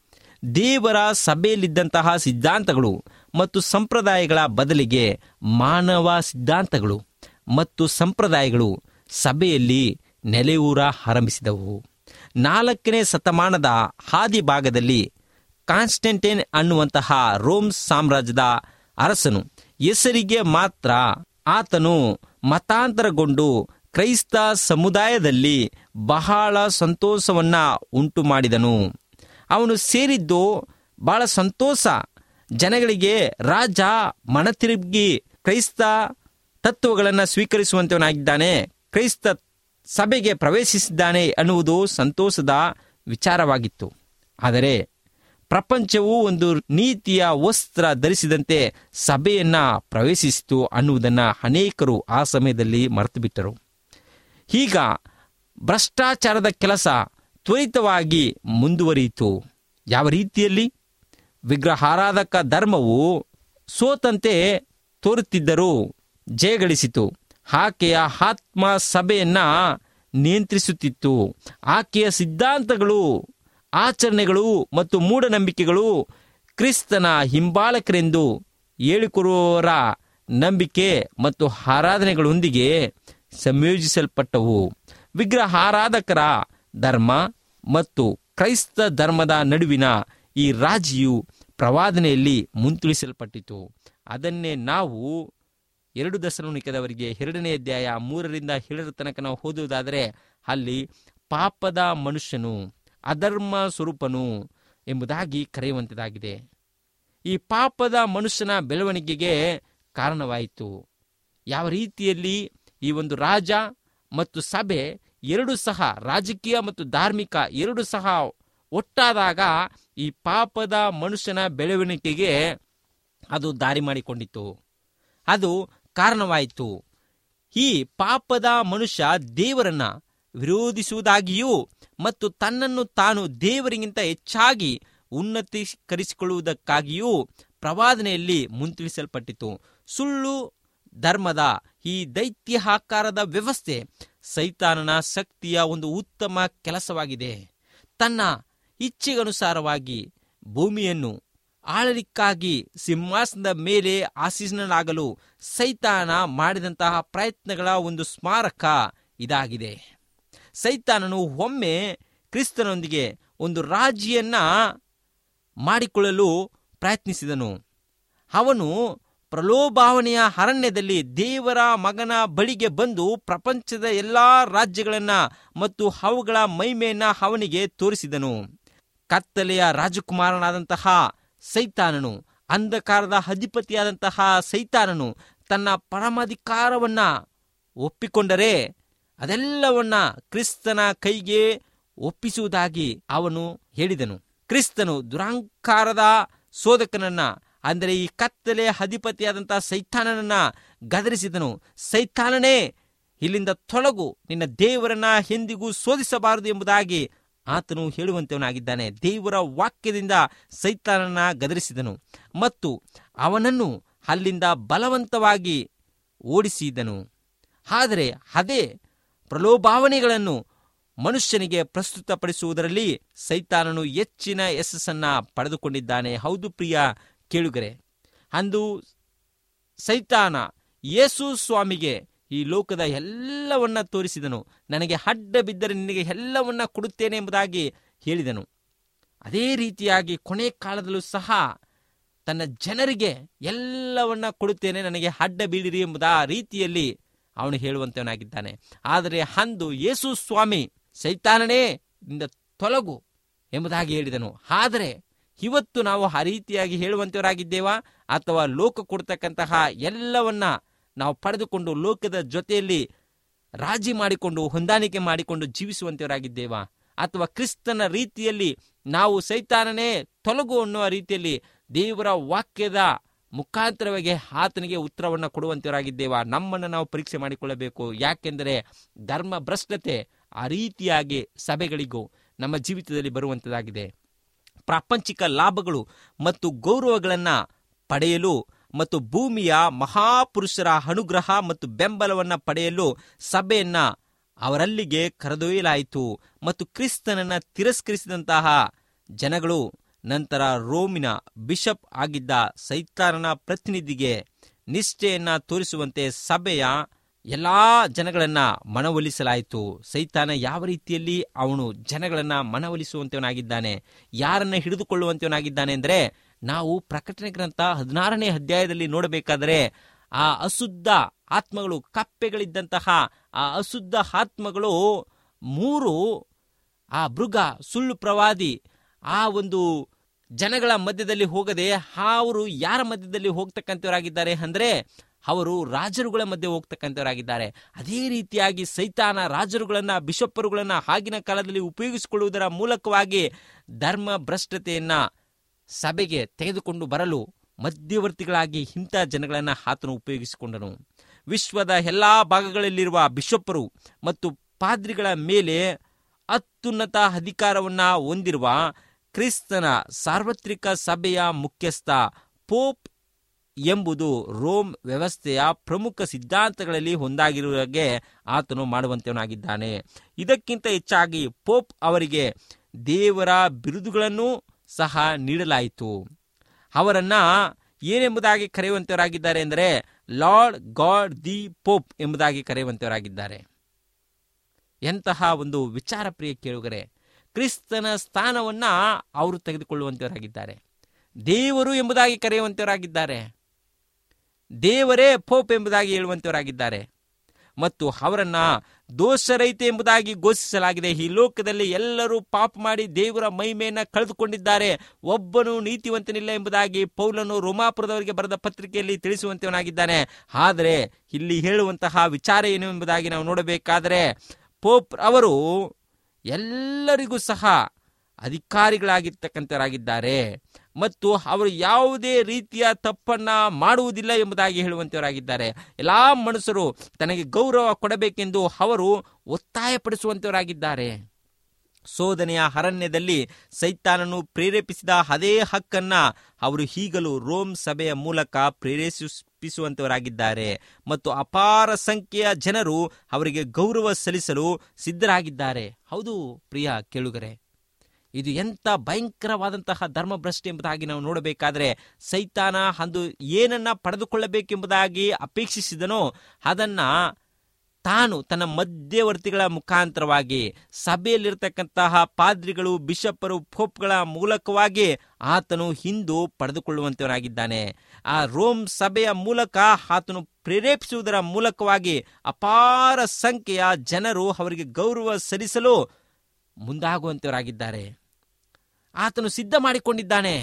[SPEAKER 3] ದೇವರ ಸಭೆಯಲ್ಲಿದ್ದಂತಹ ಸಿದ್ಧಾಂತಗಳು ಮತ್ತು ಸಂಪ್ರದಾಯಗಳ ಬದಲಿಗೆ ಮಾನವ ಸಿದ್ಧಾಂತಗಳು ಮತ್ತು ಸಂಪ್ರದಾಯಗಳು ಸಭೆಯಲ್ಲಿ ನೆಲೆಯೂರ ಆರಂಭಿಸಿದವು ನಾಲ್ಕನೇ ಶತಮಾನದ ಹಾದಿ ಭಾಗದಲ್ಲಿ ಕಾನ್ಸ್ಟೆಂಟೈನ್ ಅನ್ನುವಂತಹ ರೋಮ್ ಸಾಮ್ರಾಜ್ಯದ ಅರಸನು ಹೆಸರಿಗೆ ಮಾತ್ರ ಆತನು ಮತಾಂತರಗೊಂಡು ಕ್ರೈಸ್ತ ಸಮುದಾಯದಲ್ಲಿ ಬಹಳ ಸಂತೋಷವನ್ನ ಉಂಟು ಮಾಡಿದನು ಅವನು ಸೇರಿದ್ದು ಬಹಳ ಸಂತೋಷ ಜನಗಳಿಗೆ ರಾಜ ಮನತಿರುಗಿ ಕ್ರೈಸ್ತ ತತ್ವಗಳನ್ನು ಸ್ವೀಕರಿಸುವಂತವನಾಗಿದ್ದಾನೆ ಕ್ರೈಸ್ತ ಸಭೆಗೆ ಪ್ರವೇಶಿಸಿದ್ದಾನೆ ಅನ್ನುವುದು ಸಂತೋಷದ ವಿಚಾರವಾಗಿತ್ತು ಆದರೆ ಪ್ರಪಂಚವು ಒಂದು ನೀತಿಯ ವಸ್ತ್ರ ಧರಿಸಿದಂತೆ ಸಭೆಯನ್ನ ಪ್ರವೇಶಿಸಿತು ಅನ್ನುವುದನ್ನು ಅನೇಕರು ಆ ಸಮಯದಲ್ಲಿ ಮರೆತು ಬಿಟ್ಟರು ಈಗ ಭ್ರಷ್ಟಾಚಾರದ ಕೆಲಸ ತ್ವರಿತವಾಗಿ ಮುಂದುವರಿಯಿತು ಯಾವ ರೀತಿಯಲ್ಲಿ ವಿಗ್ರಹಾರಾಧಕ ಧರ್ಮವು ಸೋತಂತೆ ತೋರುತ್ತಿದ್ದರೂ ಜಯಗಳಿಸಿತು ಆಕೆಯ ಆತ್ಮ ಸಭೆಯನ್ನ ನಿಯಂತ್ರಿಸುತ್ತಿತ್ತು ಆಕೆಯ ಸಿದ್ಧಾಂತಗಳು ಆಚರಣೆಗಳು ಮತ್ತು ಮೂಢನಂಬಿಕೆಗಳು ಕ್ರಿಸ್ತನ ಹಿಂಬಾಲಕರೆಂದು ಹೇಳಿಕೊರುವವರ ನಂಬಿಕೆ ಮತ್ತು ಆರಾಧನೆಗಳೊಂದಿಗೆ ಸಂಯೋಜಿಸಲ್ಪಟ್ಟವು ವಿಗ್ರಹಾರಾಧಕರ ಧರ್ಮ ಮತ್ತು ಕ್ರೈಸ್ತ ಧರ್ಮದ ನಡುವಿನ ಈ ರಾಜಿಯು ಪ್ರವಾದನೆಯಲ್ಲಿ ಮುಂತಿಳಿಸಲ್ಪಟ್ಟಿತು ಅದನ್ನೇ ನಾವು ಎರಡು ದಶಲೋನಿಕದವರಿಗೆ ಎರಡನೇ ಅಧ್ಯಾಯ ಮೂರರಿಂದ ಏಳರ ತನಕ ನಾವು ಓದುವುದಾದರೆ ಅಲ್ಲಿ ಪಾಪದ ಮನುಷ್ಯನು ಅಧರ್ಮ ಸ್ವರೂಪನು ಎಂಬುದಾಗಿ ಕರೆಯುವಂಥದ್ದಾಗಿದೆ ಈ ಪಾಪದ ಮನುಷ್ಯನ ಬೆಳವಣಿಗೆಗೆ ಕಾರಣವಾಯಿತು ಯಾವ ರೀತಿಯಲ್ಲಿ ಈ ಒಂದು ರಾಜ ಮತ್ತು ಸಭೆ ಎರಡು ಸಹ ರಾಜಕೀಯ ಮತ್ತು ಧಾರ್ಮಿಕ ಎರಡು ಸಹ ಒಟ್ಟಾದಾಗ ಈ ಪಾಪದ ಮನುಷ್ಯನ ಬೆಳವಣಿಗೆಗೆ ಅದು ದಾರಿ ಮಾಡಿಕೊಂಡಿತು ಅದು ಕಾರಣವಾಯಿತು ಈ ಪಾಪದ ಮನುಷ್ಯ ದೇವರನ್ನ ವಿರೋಧಿಸುವುದಾಗಿಯೂ ಮತ್ತು ತನ್ನನ್ನು ತಾನು ದೇವರಿಗಿಂತ ಹೆಚ್ಚಾಗಿ ಉನ್ನತೀಕರಿಸಿಕೊಳ್ಳುವುದಕ್ಕಾಗಿಯೂ ಪ್ರವಾದನೆಯಲ್ಲಿ ಮುಂತಿಳಿಸಲ್ಪಟ್ಟಿತು ಸುಳ್ಳು ಧರ್ಮದ ಈ ದೈತ್ಯ ಆಕಾರದ ವ್ಯವಸ್ಥೆ ಸೈತಾನನ ಶಕ್ತಿಯ ಒಂದು ಉತ್ತಮ ಕೆಲಸವಾಗಿದೆ ತನ್ನ ಇಚ್ಛೆಗನುಸಾರವಾಗಿ ಭೂಮಿಯನ್ನು ಆಳಲಿಕ್ಕಾಗಿ ಸಿಂಹಾಸನದ ಮೇಲೆ ಆಸೀನನಾಗಲು ಸೈತಾನ ಮಾಡಿದಂತಹ ಪ್ರಯತ್ನಗಳ ಒಂದು ಸ್ಮಾರಕ ಇದಾಗಿದೆ ಸೈತಾನನು ಒಮ್ಮೆ ಕ್ರಿಸ್ತನೊಂದಿಗೆ ಒಂದು ರಾಜಿಯನ್ನ ಮಾಡಿಕೊಳ್ಳಲು ಪ್ರಯತ್ನಿಸಿದನು ಅವನು ಪ್ರಲೋಭಾವನೆಯ ಅರಣ್ಯದಲ್ಲಿ ದೇವರ ಮಗನ ಬಳಿಗೆ ಬಂದು ಪ್ರಪಂಚದ ಎಲ್ಲಾ ರಾಜ್ಯಗಳನ್ನ ಮತ್ತು ಅವುಗಳ ಮೈಮೆಯನ್ನ ಅವನಿಗೆ ತೋರಿಸಿದನು ಕತ್ತಲೆಯ ರಾಜಕುಮಾರನಾದಂತಹ ಸೈತಾನನು ಅಂಧಕಾರದ ಅಧಿಪತಿಯಾದಂತಹ ಸೈತಾನನು ತನ್ನ ಪರಮಾಧಿಕಾರವನ್ನ ಒಪ್ಪಿಕೊಂಡರೆ ಅದೆಲ್ಲವನ್ನ ಕ್ರಿಸ್ತನ ಕೈಗೆ ಒಪ್ಪಿಸುವುದಾಗಿ ಅವನು ಹೇಳಿದನು ಕ್ರಿಸ್ತನು ದುರಾಂಕಾರದ ಶೋಧಕನನ್ನ ಅಂದರೆ ಈ ಕತ್ತಲೆ ಅಧಿಪತಿಯಾದಂತಹ ಸೈತಾನನನ್ನ ಗದರಿಸಿದನು ಸೈತಾನನೇ ಇಲ್ಲಿಂದ ತೊಲಗು ನಿನ್ನ ದೇವರನ್ನ ಎಂದಿಗೂ ಶೋಧಿಸಬಾರದು ಎಂಬುದಾಗಿ ಆತನು ಹೇಳುವಂತವನಾಗಿದ್ದಾನೆ ದೇವರ ವಾಕ್ಯದಿಂದ ಸೈತಾನನ ಗದರಿಸಿದನು ಮತ್ತು ಅವನನ್ನು ಅಲ್ಲಿಂದ ಬಲವಂತವಾಗಿ ಓಡಿಸಿದನು ಆದರೆ ಅದೇ ಪ್ರಲೋಭಾವನೆಗಳನ್ನು ಮನುಷ್ಯನಿಗೆ ಪ್ರಸ್ತುತಪಡಿಸುವುದರಲ್ಲಿ ಸೈತಾನನು ಹೆಚ್ಚಿನ ಯಶಸ್ಸನ್ನ ಪಡೆದುಕೊಂಡಿದ್ದಾನೆ ಹೌದು ಪ್ರಿಯ ಕೇಳುಗರೆ ಅಂದು ಸೈತಾನ ಯೇಸು ಸ್ವಾಮಿಗೆ ಈ ಲೋಕದ ಎಲ್ಲವನ್ನ ತೋರಿಸಿದನು ನನಗೆ ಅಡ್ಡ ಬಿದ್ದರೆ ನಿನಗೆ ಎಲ್ಲವನ್ನ ಕೊಡುತ್ತೇನೆ ಎಂಬುದಾಗಿ ಹೇಳಿದನು ಅದೇ ರೀತಿಯಾಗಿ ಕೊನೆ ಕಾಲದಲ್ಲೂ ಸಹ ತನ್ನ ಜನರಿಗೆ ಎಲ್ಲವನ್ನ ಕೊಡುತ್ತೇನೆ ನನಗೆ ಅಡ್ಡ ಬೀಳಿರಿ ಎಂಬುದ ರೀತಿಯಲ್ಲಿ ಅವನು ಹೇಳುವಂತವನಾಗಿದ್ದಾನೆ ಆದರೆ ಅಂದು ಯೇಸು ಸ್ವಾಮಿ ಸೈತಾನನೇ ನಿಂದ ತೊಲಗು ಎಂಬುದಾಗಿ ಹೇಳಿದನು ಆದರೆ ಇವತ್ತು ನಾವು ಆ ರೀತಿಯಾಗಿ ಹೇಳುವಂತವರಾಗಿದ್ದೇವಾ ಅಥವಾ ಲೋಕ ಕೊಡ್ತಕ್ಕಂತಹ ಎಲ್ಲವನ್ನ ನಾವು ಪಡೆದುಕೊಂಡು ಲೋಕದ ಜೊತೆಯಲ್ಲಿ ರಾಜಿ ಮಾಡಿಕೊಂಡು ಹೊಂದಾಣಿಕೆ ಮಾಡಿಕೊಂಡು ಜೀವಿಸುವಂತವರಾಗಿದ್ದೇವಾ ಅಥವಾ ಕ್ರಿಸ್ತನ ರೀತಿಯಲ್ಲಿ ನಾವು ಸೈತಾನನೇ ತೊಲಗು ಅನ್ನುವ ರೀತಿಯಲ್ಲಿ ದೇವರ ವಾಕ್ಯದ ಮುಖಾಂತರವಾಗಿ ಆತನಿಗೆ ಉತ್ತರವನ್ನು ಕೊಡುವಂತವರಾಗಿದ್ದೇವಾ ನಮ್ಮನ್ನು ನಾವು ಪರೀಕ್ಷೆ ಮಾಡಿಕೊಳ್ಳಬೇಕು ಯಾಕೆಂದರೆ ಧರ್ಮ ಭ್ರಷ್ಟತೆ ಆ ರೀತಿಯಾಗಿ ಸಭೆಗಳಿಗೂ ನಮ್ಮ ಜೀವಿತದಲ್ಲಿ ಬರುವಂಥದ್ದಾಗಿದೆ ಪ್ರಾಪಂಚಿಕ ಲಾಭಗಳು ಮತ್ತು ಗೌರವಗಳನ್ನು ಪಡೆಯಲು ಮತ್ತು ಭೂಮಿಯ ಮಹಾಪುರುಷರ ಅನುಗ್ರಹ ಮತ್ತು ಬೆಂಬಲವನ್ನು ಪಡೆಯಲು ಸಭೆಯನ್ನ ಅವರಲ್ಲಿಗೆ ಕರೆದೊಯ್ಯಲಾಯಿತು ಮತ್ತು ಕ್ರಿಸ್ತನನ್ನ ತಿರಸ್ಕರಿಸಿದಂತಹ ಜನಗಳು ನಂತರ ರೋಮಿನ ಬಿಷಪ್ ಆಗಿದ್ದ ಸೈತಾನನ ಪ್ರತಿನಿಧಿಗೆ ನಿಷ್ಠೆಯನ್ನ ತೋರಿಸುವಂತೆ ಸಭೆಯ ಎಲ್ಲಾ ಜನಗಳನ್ನ ಮನವೊಲಿಸಲಾಯಿತು ಸೈತಾನ ಯಾವ ರೀತಿಯಲ್ಲಿ ಅವನು ಜನಗಳನ್ನ ಮನವೊಲಿಸುವಂತವನಾಗಿದ್ದಾನೆ ಯಾರನ್ನ ಹಿಡಿದುಕೊಳ್ಳುವಂತವನಾಗಿದ್ದಾನೆ ಅಂದ್ರೆ ನಾವು ಪ್ರಕಟಣೆ ಗ್ರಂಥ ಹದಿನಾರನೇ ಅಧ್ಯಾಯದಲ್ಲಿ ನೋಡಬೇಕಾದರೆ ಆ ಅಶುದ್ಧ ಆತ್ಮಗಳು ಕಪ್ಪೆಗಳಿದ್ದಂತಹ ಆ ಅಶುದ್ಧ ಆತ್ಮಗಳು ಮೂರು ಆ ಮೃಗ ಸುಳ್ಳು ಪ್ರವಾದಿ ಆ ಒಂದು ಜನಗಳ ಮಧ್ಯದಲ್ಲಿ ಹೋಗದೆ ಅವರು ಯಾರ ಮಧ್ಯದಲ್ಲಿ ಹೋಗ್ತಕ್ಕಂಥವರಾಗಿದ್ದಾರೆ ಅಂದ್ರೆ ಅವರು ರಾಜರುಗಳ ಮಧ್ಯೆ ಹೋಗ್ತಕ್ಕಂಥವರಾಗಿದ್ದಾರೆ ಅದೇ ರೀತಿಯಾಗಿ ಸೈತಾನ ರಾಜರುಗಳನ್ನ ಬಿಷಪ್ಪರುಗಳನ್ನ ಆಗಿನ ಕಾಲದಲ್ಲಿ ಉಪಯೋಗಿಸಿಕೊಳ್ಳುವುದರ ಮೂಲಕವಾಗಿ ಧರ್ಮ ಭ್ರಷ್ಟತೆಯನ್ನ ಸಭೆಗೆ ತೆಗೆದುಕೊಂಡು ಬರಲು ಮಧ್ಯವರ್ತಿಗಳಾಗಿ ಇಂಥ ಜನಗಳನ್ನ ಆತನು ಉಪಯೋಗಿಸಿಕೊಂಡನು ವಿಶ್ವದ ಎಲ್ಲಾ ಭಾಗಗಳಲ್ಲಿರುವ ಬಿಷಪ್ಪರು ಮತ್ತು ಪಾದ್ರಿಗಳ ಮೇಲೆ ಅತ್ಯುನ್ನತ ಅಧಿಕಾರವನ್ನ ಹೊಂದಿರುವ ಕ್ರಿಸ್ತನ ಸಾರ್ವತ್ರಿಕ ಸಭೆಯ ಮುಖ್ಯಸ್ಥ ಪೋಪ್ ಎಂಬುದು ರೋಮ್ ವ್ಯವಸ್ಥೆಯ ಪ್ರಮುಖ ಸಿದ್ಧಾಂತಗಳಲ್ಲಿ ಒಂದಾಗಿರುವಾಗೆ ಆತನು ಮಾಡುವಂತವನಾಗಿದ್ದಾನೆ ಇದಕ್ಕಿಂತ ಹೆಚ್ಚಾಗಿ ಪೋಪ್ ಅವರಿಗೆ ದೇವರ ಬಿರುದುಗಳನ್ನು ಸಹ ನೀಡಲಾಯಿತು ಅವರನ್ನ ಏನೆಂಬುದಾಗಿ ಕರೆಯುವಂತವರಾಗಿದ್ದಾರೆ ಎಂದರೆ ಲಾರ್ಡ್ ಗಾಡ್ ದಿ ಪೋಪ್ ಎಂಬುದಾಗಿ ಕರೆಯುವಂತವರಾಗಿದ್ದಾರೆ ಎಂತಹ ಒಂದು ವಿಚಾರ ಪ್ರಿಯ ಕೇಳುಗರೆ ಕ್ರಿಸ್ತನ ಸ್ಥಾನವನ್ನ ಅವರು ತೆಗೆದುಕೊಳ್ಳುವಂತವರಾಗಿದ್ದಾರೆ ದೇವರು ಎಂಬುದಾಗಿ ಕರೆಯುವಂತವರಾಗಿದ್ದಾರೆ ದೇವರೇ ಪೋಪ್ ಎಂಬುದಾಗಿ ಹೇಳುವಂತವರಾಗಿದ್ದಾರೆ ಮತ್ತು ಅವರನ್ನ ದೋಷರಹಿತ ಎಂಬುದಾಗಿ ಘೋಷಿಸಲಾಗಿದೆ ಈ ಲೋಕದಲ್ಲಿ ಎಲ್ಲರೂ ಪಾಪ ಮಾಡಿ ದೇವರ ಮಹಿಮೆಯನ್ನ ಕಳೆದುಕೊಂಡಿದ್ದಾರೆ ಒಬ್ಬನು ನೀತಿವಂತನಿಲ್ಲ ಎಂಬುದಾಗಿ ಪೌಲನು ರೋಮಾಪುರದವರಿಗೆ ಬರೆದ ಪತ್ರಿಕೆಯಲ್ಲಿ ತಿಳಿಸುವಂತವನಾಗಿದ್ದಾನೆ ಆದರೆ ಇಲ್ಲಿ ಹೇಳುವಂತಹ ವಿಚಾರ ಏನು ಎಂಬುದಾಗಿ ನಾವು ನೋಡಬೇಕಾದರೆ ಪೋಪ್ ಅವರು ಎಲ್ಲರಿಗೂ ಸಹ ಅಧಿಕಾರಿಗಳಾಗಿರ್ತಕ್ಕಂಥವರಾಗಿದ್ದಾರೆ ಮತ್ತು ಅವರು ಯಾವುದೇ ರೀತಿಯ ತಪ್ಪನ್ನ ಮಾಡುವುದಿಲ್ಲ ಎಂಬುದಾಗಿ ಹೇಳುವಂತವರಾಗಿದ್ದಾರೆ ಎಲ್ಲಾ ಮನುಷ್ಯರು ತನಗೆ ಗೌರವ ಕೊಡಬೇಕೆಂದು ಅವರು ಒತ್ತಾಯಪಡಿಸುವಂತವರಾಗಿದ್ದಾರೆ ಶೋಧನೆಯ ಅರಣ್ಯದಲ್ಲಿ ಸೈತಾನನು ಪ್ರೇರೇಪಿಸಿದ ಅದೇ ಹಕ್ಕನ್ನ ಅವರು ಈಗಲೂ ರೋಮ್ ಸಭೆಯ ಮೂಲಕ ಪ್ರೇರೇಪಿಸುವಂತವರಾಗಿದ್ದಾರೆ ಮತ್ತು ಅಪಾರ ಸಂಖ್ಯೆಯ ಜನರು ಅವರಿಗೆ ಗೌರವ ಸಲ್ಲಿಸಲು ಸಿದ್ಧರಾಗಿದ್ದಾರೆ ಹೌದು ಪ್ರಿಯ ಕೇಳುಗರೆ ಇದು ಎಂಥ ಭಯಂಕರವಾದಂತಹ ಧರ್ಮಭ್ರಷ್ಟ ಎಂಬುದಾಗಿ ನಾವು ನೋಡಬೇಕಾದ್ರೆ ಸೈತಾನ ಅಂದು ಏನನ್ನ ಪಡೆದುಕೊಳ್ಳಬೇಕೆಂಬುದಾಗಿ ಅಪೇಕ್ಷಿಸಿದನೋ ಅದನ್ನ ತಾನು ತನ್ನ ಮಧ್ಯವರ್ತಿಗಳ ಮುಖಾಂತರವಾಗಿ ಸಭೆಯಲ್ಲಿರ್ತಕ್ಕಂತಹ ಪಾದ್ರಿಗಳು ಬಿಷಪ್ಪರು ಪೋಪ್ಗಳ ಮೂಲಕವಾಗಿ ಆತನು ಹಿಂದು ಪಡೆದುಕೊಳ್ಳುವಂತವನಾಗಿದ್ದಾನೆ ಆ ರೋಮ್ ಸಭೆಯ ಮೂಲಕ ಆತನು ಪ್ರೇರೇಪಿಸುವುದರ ಮೂಲಕವಾಗಿ ಅಪಾರ ಸಂಖ್ಯೆಯ ಜನರು ಅವರಿಗೆ ಗೌರವ ಸಲ್ಲಿಸಲು ಮುಂದಾಗುವಂತವರಾಗಿದ್ದಾರೆ ಆತನು ಸಿದ್ಧ ಮಾಡಿಕೊಂಡಿದ್ದಾನೆ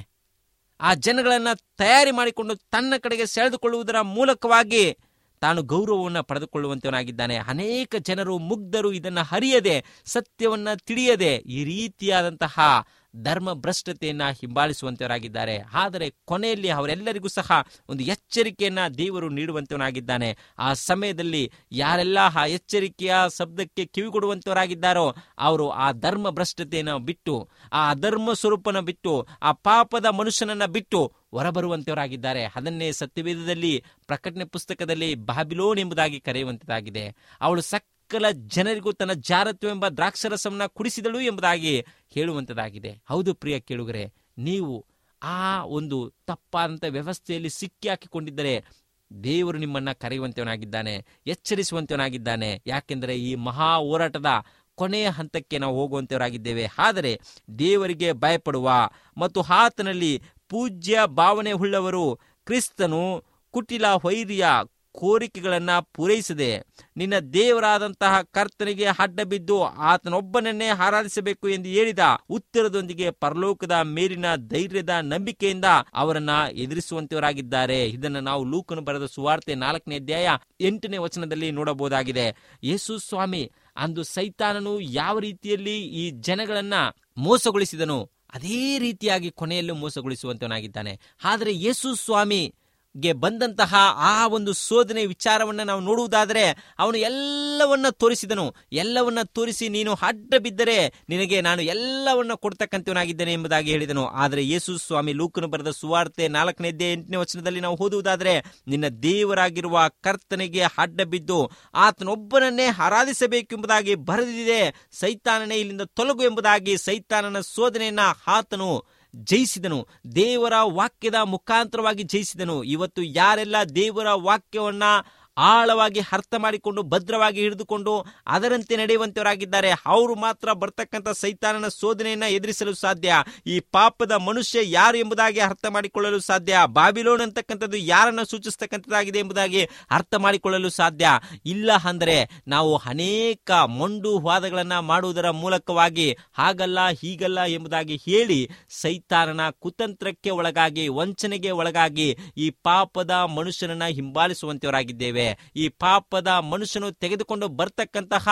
[SPEAKER 3] ಆ ಜನಗಳನ್ನ ತಯಾರಿ ಮಾಡಿಕೊಂಡು ತನ್ನ ಕಡೆಗೆ ಸೆಳೆದುಕೊಳ್ಳುವುದರ ಮೂಲಕವಾಗಿ ತಾನು ಗೌರವವನ್ನು ಪಡೆದುಕೊಳ್ಳುವಂತವನಾಗಿದ್ದಾನೆ ಅನೇಕ ಜನರು ಮುಗ್ಧರು ಇದನ್ನು ಹರಿಯದೆ ಸತ್ಯವನ್ನ ತಿಳಿಯದೆ ಈ ರೀತಿಯಾದಂತಹ ಧರ್ಮ ಭ್ರಷ್ಟತೆಯನ್ನ ಹಿಂಬಾಲಿಸುವಂತವರಾಗಿದ್ದಾರೆ ಆದರೆ ಕೊನೆಯಲ್ಲಿ ಅವರೆಲ್ಲರಿಗೂ ಸಹ ಒಂದು ಎಚ್ಚರಿಕೆಯನ್ನ ದೇವರು ನೀಡುವಂತವನಾಗಿದ್ದಾನೆ ಆ ಸಮಯದಲ್ಲಿ ಯಾರೆಲ್ಲ ಆ ಎಚ್ಚರಿಕೆಯ ಶಬ್ದಕ್ಕೆ ಕಿವಿಗೊಡುವಂತವರಾಗಿದ್ದಾರೋ ಅವರು ಆ ಧರ್ಮ ಭ್ರಷ್ಟತೆಯನ್ನು ಬಿಟ್ಟು ಆ ಅಧರ್ಮ ಸ್ವರೂಪನ ಬಿಟ್ಟು ಆ ಪಾಪದ ಮನುಷ್ಯನನ್ನ ಬಿಟ್ಟು ಹೊರಬರುವಂತವರಾಗಿದ್ದಾರೆ ಅದನ್ನೇ ಸತ್ಯವೇದದಲ್ಲಿ ಪ್ರಕಟಣೆ ಪುಸ್ತಕದಲ್ಲಿ ಬಾಬಿಲೋನ್ ಎಂಬುದಾಗಿ ಕರೆಯುವಂತದಾಗಿದೆ ಅವಳು ಸಕಲ ಜನರಿಗೂ ತನ್ನ ಜಾರತ್ವ ಎಂಬ ದ್ರಾಕ್ಷರಸವನ್ನ ಕುಡಿಸಿದಳು ಎಂಬುದಾಗಿ ಹೇಳುವಂತದಾಗಿದೆ ಹೌದು ಪ್ರಿಯ ಕೇಳುಗರೆ ನೀವು ಆ ಒಂದು ತಪ್ಪಾದಂಥ ವ್ಯವಸ್ಥೆಯಲ್ಲಿ ಸಿಕ್ಕಿ ಹಾಕಿಕೊಂಡಿದ್ದರೆ ದೇವರು ನಿಮ್ಮನ್ನ ಕರೆಯುವಂತವನಾಗಿದ್ದಾನೆ ಎಚ್ಚರಿಸುವಂತವನಾಗಿದ್ದಾನೆ ಯಾಕೆಂದರೆ ಈ ಮಹಾ ಹೋರಾಟದ ಕೊನೆಯ ಹಂತಕ್ಕೆ ನಾವು ಹೋಗುವಂತವರಾಗಿದ್ದೇವೆ ಆದರೆ ದೇವರಿಗೆ ಭಯಪಡುವ ಮತ್ತು ಆತನಲ್ಲಿ ಪೂಜ್ಯ ಭಾವನೆ ಉಳ್ಳವರು ಕ್ರಿಸ್ತನು ಕುಟಿಲ ವೈರ್ಯ ಕೋರಿಕೆಗಳನ್ನ ಪೂರೈಸದೆ ನಿನ್ನ ದೇವರಾದಂತಹ ಕರ್ತನಿಗೆ ಅಡ್ಡ ಬಿದ್ದು ಆತನೊಬ್ಬನನ್ನೇ ಆರಾಧಿಸಬೇಕು ಎಂದು ಹೇಳಿದ ಉತ್ತರದೊಂದಿಗೆ ಪರಲೋಕದ ಮೇಲಿನ ಧೈರ್ಯದ ನಂಬಿಕೆಯಿಂದ ಅವರನ್ನ ಎದುರಿಸುವಂತವರಾಗಿದ್ದಾರೆ ಇದನ್ನು ನಾವು ಲೂಕನು ಬರೆದ ಸುವಾರ್ತೆ ನಾಲ್ಕನೇ ಅಧ್ಯಾಯ ಎಂಟನೇ ವಚನದಲ್ಲಿ ನೋಡಬಹುದಾಗಿದೆ ಯೇಸು ಸ್ವಾಮಿ ಅಂದು ಸೈತಾನನು ಯಾವ ರೀತಿಯಲ್ಲಿ ಈ ಜನಗಳನ್ನ ಮೋಸಗೊಳಿಸಿದನು ಅದೇ ರೀತಿಯಾಗಿ ಕೊನೆಯಲ್ಲೂ ಮೋಸಗೊಳಿಸುವಂತವನಾಗಿದ್ದಾನೆ ಆದರೆ ಯೇಸು ಸ್ವಾಮಿ ಗೆ ಬಂದಂತಹ ಆ ಒಂದು ಶೋಧನೆ ವಿಚಾರವನ್ನ ನಾವು ನೋಡುವುದಾದರೆ ಅವನು ಎಲ್ಲವನ್ನ ತೋರಿಸಿದನು ಎಲ್ಲವನ್ನ ತೋರಿಸಿ ನೀನು ಅಡ್ಡ ಬಿದ್ದರೆ ನಿನಗೆ ನಾನು ಎಲ್ಲವನ್ನ ಕೊಡ್ತಕ್ಕಂಥವನಾಗಿದ್ದೇನೆ ಎಂಬುದಾಗಿ ಹೇಳಿದನು ಆದರೆ ಯೇಸು ಸ್ವಾಮಿ ಲೂಕನು ಬರೆದ ಸುವಾರ್ತೆ ನಾಲ್ಕನೇ ಎಂಟನೇ ವಚನದಲ್ಲಿ ನಾವು ಓದುವುದಾದರೆ ನಿನ್ನ ದೇವರಾಗಿರುವ ಕರ್ತನಿಗೆ ಅಡ್ಡ ಬಿದ್ದು ಆತನೊಬ್ಬನನ್ನೇ ಆರಾಧಿಸಬೇಕೆಂಬುದಾಗಿ ಬರೆದಿದೆ ಸೈತಾನನೇ ಇಲ್ಲಿಂದ ತೊಲಗು ಎಂಬುದಾಗಿ ಸೈತಾನನ ಶೋಧನೆಯನ್ನ ಆತನು ಜಯಿಸಿದನು ದೇವರ ವಾಕ್ಯದ ಮುಖಾಂತರವಾಗಿ ಜಯಿಸಿದನು ಇವತ್ತು ಯಾರೆಲ್ಲ ದೇವರ ವಾಕ್ಯವನ್ನ ಆಳವಾಗಿ ಅರ್ಥ ಮಾಡಿಕೊಂಡು ಭದ್ರವಾಗಿ ಹಿಡಿದುಕೊಂಡು ಅದರಂತೆ ನಡೆಯುವಂತವರಾಗಿದ್ದಾರೆ ಅವರು ಮಾತ್ರ ಬರ್ತಕ್ಕಂಥ ಸೈತಾನನ ಶೋಧನೆಯನ್ನ ಎದುರಿಸಲು ಸಾಧ್ಯ ಈ ಪಾಪದ ಮನುಷ್ಯ ಯಾರು ಎಂಬುದಾಗಿ ಅರ್ಥ ಮಾಡಿಕೊಳ್ಳಲು ಸಾಧ್ಯ ಬಾಬಿಲೋನ್ ಅಂತಕ್ಕಂಥದ್ದು ಯಾರನ್ನ ಸೂಚಿಸ್ತಕ್ಕಂಥದ್ದಾಗಿದೆ ಎಂಬುದಾಗಿ ಅರ್ಥ ಮಾಡಿಕೊಳ್ಳಲು ಸಾಧ್ಯ ಇಲ್ಲ ಅಂದರೆ ನಾವು ಅನೇಕ ಮೊಂಡು ವಾದಗಳನ್ನ ಮಾಡುವುದರ ಮೂಲಕವಾಗಿ ಹಾಗಲ್ಲ ಹೀಗಲ್ಲ ಎಂಬುದಾಗಿ ಹೇಳಿ ಸೈತಾನನ ಕುತಂತ್ರಕ್ಕೆ ಒಳಗಾಗಿ ವಂಚನೆಗೆ ಒಳಗಾಗಿ ಈ ಪಾಪದ ಮನುಷ್ಯನನ್ನ ಹಿಂಬಾಲಿಸುವಂತವರಾಗಿದ್ದೇವೆ ಈ ಪಾಪದ ಮನುಷ್ಯನು ತೆಗೆದುಕೊಂಡು ಬರ್ತಕ್ಕಂತಹ